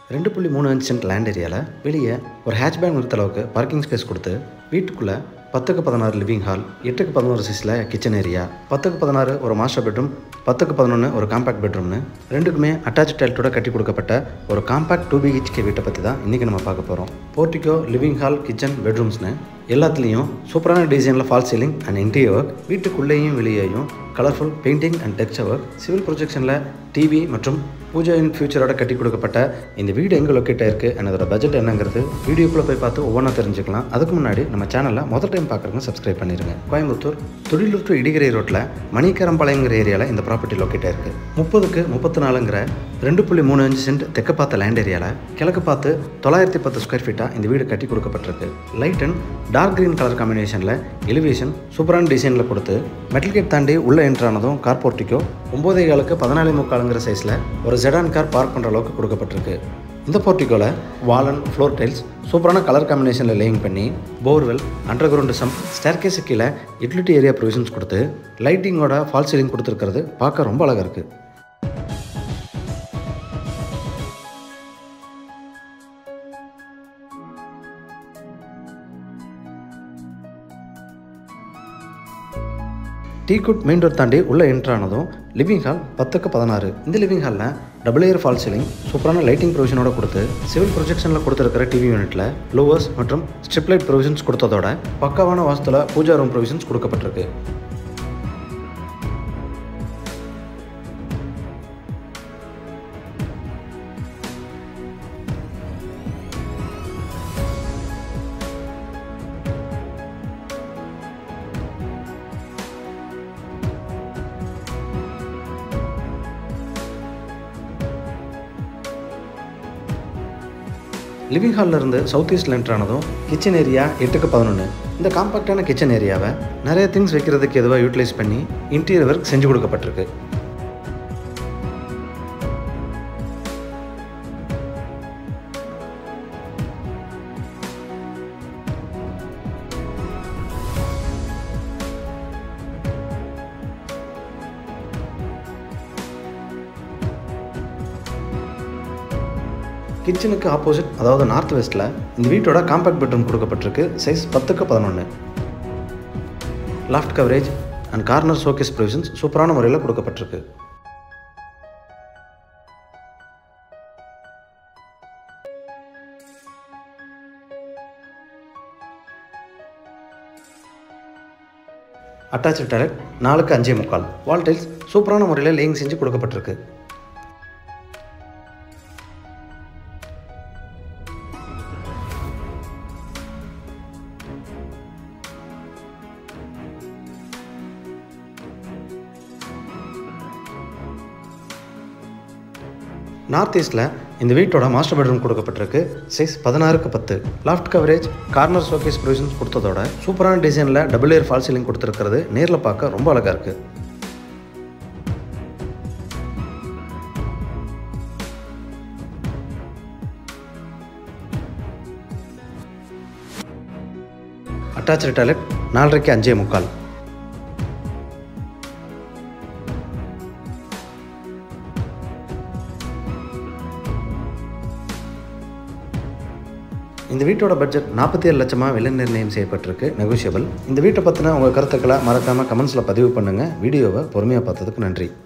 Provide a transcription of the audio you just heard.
ரெண்டு புள்ளி மூணு அஞ்சு சென்ட் லேண்ட் ஏரியாவில் வெளியே ஒரு ஹேட்ச்பேக் நிறுத்த அளவுக்கு பார்க்கிங் ஸ்பேஸ் கொடுத்து வீட்டுக்குள்ளே பத்துக்கு பதினாறு லிவிங் ஹால் எட்டுக்கு பதினோரு சைஸில் கிச்சன் ஏரியா பத்துக்கு பதினாறு ஒரு மாஸ்டர் பெட்ரூம் பத்துக்கு பதினொன்று ஒரு காம்பேக்ட் பெட்ரூம்னு ரெண்டுக்குமே அட்டாச் டைல்ட்டோட கட்டி கொடுக்கப்பட்ட ஒரு காம்பேக்ட் டூ பிஹெச்கே வீட்டை பற்றி தான் இன்றைக்கி நம்ம பார்க்க போகிறோம் போர்ட்டிகோ லிவிங் ஹால் கிச்சன் பெட்ரூம்ஸ்னு எல்லாத்துலேயும் சூப்பரான டிசைனில் fall ceiling and interior work வீட்டுக்குள்ளேயும் வெளியேயும் colourful painting and texture work civil ப்ரொஜெக்ஷனில் டிவி மற்றும் பூஜா இன் ஃபியூச்சரோட கட்டி கொடுக்கப்பட்ட இந்த வீடு எங்கே லொக்கேட் ஆயிருக்கு and அதோட பட்ஜெட் என்னங்கிறது வீடியோக்குள்ளே போய் பார்த்து ஒவ்வொன்றா தெரிஞ்சுக்கலாம் அதுக்கு முன்னாடி நம்ம சேனலில் முதல் டைம் பார்க்குறவங்க சப்ஸ்கிரைப் பண்ணிடுங்க கோயம்புத்தூர் துடிலூர் டு இடிகிரை ரோட்டில் மணிக்கரம்பாளையங்கிற ஏரியாவில் இந்த ப்ராப்பர்ட்டி லொக்கேட் ஆயிருக்கு முப்பதுக்கு முப்பத்தி நாலுங்கிற ரெண்டு புள்ளி மூணு அஞ்சு சென்ட் தெற்க பார்த்த லேண்ட் ஏரியாவில் கிழக்கு பார்த்து தொள்ளாயிரத்தி பத்து ஸ்கொயர் ஃபீட்டாக இந்த வீடு கட்டி கொடுக்கப்பட்டிருக்கு light and dark green colour காம்பினேஷனில் எலிவேஷன் சூப்பரான டிசைனில் கொடுத்து மெட்டல் கேட் தாண்டி உள்ளே என்ட்ரானதும் கார் போர்ட்டிக்கோ ஒம்போதே காலுக்கு பதினாலே முக்காலுங்கிற சைஸில் ஒரு ஜெடான் கார் பார்க் பண்ணுற அளவுக்கு கொடுக்கப்பட்டிருக்கு இந்த போர்ட்டிக்கோவில் வால் அண்ட் ஃப்ளோர் டைல்ஸ் சூப்பரான கலர் காம்பினேஷனில் லேயிங் பண்ணி borewell underground sump staircase கீழே யூட்டிலிட்டி ஏரியா ப்ரொவிஷன்ஸ் கொடுத்து லைட்டிங்கோட ஃபால் சீலிங் கொடுத்துருக்கிறது பார்க்க ரொம்ப அழகாக இருக்குது டீகுட் மெயின் டோர் தாண்டி உள்ளே என்ட்ரானதும் லிவிங் ஹால் பத்துக்கு பதினாறு இந்த லிவிங் ஹாலில் டபுள் ஏர் ஃபால் சீலிங் சூப்பரான லைட்டிங் ப்ரொவிஷனோட கொடுத்து சிவில் ப்ரொஜெக்ஷனில் கொடுத்துருக்கிற டிவி யூனிட்டில் லோவர்ஸ் மற்றும் ஸ்ட்ரிப் லைட் ப்ரொவிஷன்ஸ் கொடுத்ததோட பக்காவான வாஸ்துல பூஜா ரூம் ப்ரொவிஷன்ஸ் கொடுக்கப்பட்டிருக்கு லிவிங் ஹாலில் இருந்து சவுத் ஈஸ்டில் என்ட்ரானதும் கிச்சன் ஏரியா எட்டுக்கு பதினொன்று இந்த காம்பாக்டான கிச்சன் ஏரியாவை நிறைய திங்ஸ் வைக்கிறதுக்கு எதுவாக யூட்டிலைஸ் பண்ணி இன்டீரியர் ஒர்க் செஞ்சு கொடுக்கப்பட்டிருக்கு கிச்சனுக்கு ஆப்போசிட் அதாவது நார்த் வெஸ்ட்டில் இந்த வீட்டோட காம்பேக்ட் பெட்ரூம் கொடுக்கப்பட்டிருக்கு சைஸ் பத்துக்கு பதினொன்று loft coverage and corner showcase provisions சூப்பரான முறையில் கொடுக்கப்பட்டிருக்கு அட்டாச் டாய்லெட் நாலுக்கு அஞ்சே முக்கால் வால் டைல்ஸ் சூப்பரான முறையில் லேயிங் செஞ்சு கொடுக்கப்பட்டிருக்கு நார்த் ஈஸ்டில் இந்த வீட்டோட மாஸ்டர் பெட்ரூம் கொடுக்கப்பட்டிருக்கு சைஸ் பதினாறுக்கு பத்து loft coverage corner showcase provisions கொடுத்ததோட சூப்பரான டிசைனில் டபுள் ஏர் ஃபால் சீலிங் கொடுத்துருக்கிறது நேரில் பார்க்க ரொம்ப அழகாக இருக்குது அட்டாச்சு டாய்லெட் நாலரைக்கு அஞ்சே முக்கால் இந்த வீட்டோட பட்ஜெட் நாற்பத்தி ஏழு லட்சமாக விலை நிர்ணயம் செய்யப்பட்டிருக்கு நெகோஷியபிள் இந்த வீட்டை பற்றின உங்கள் கருத்துக்களை மறக்காமல் கமெண்ட்ஸில் பதிவு பண்ணுங்கள் வீடியோவை பொறுமையாக பார்த்ததுக்கு நன்றி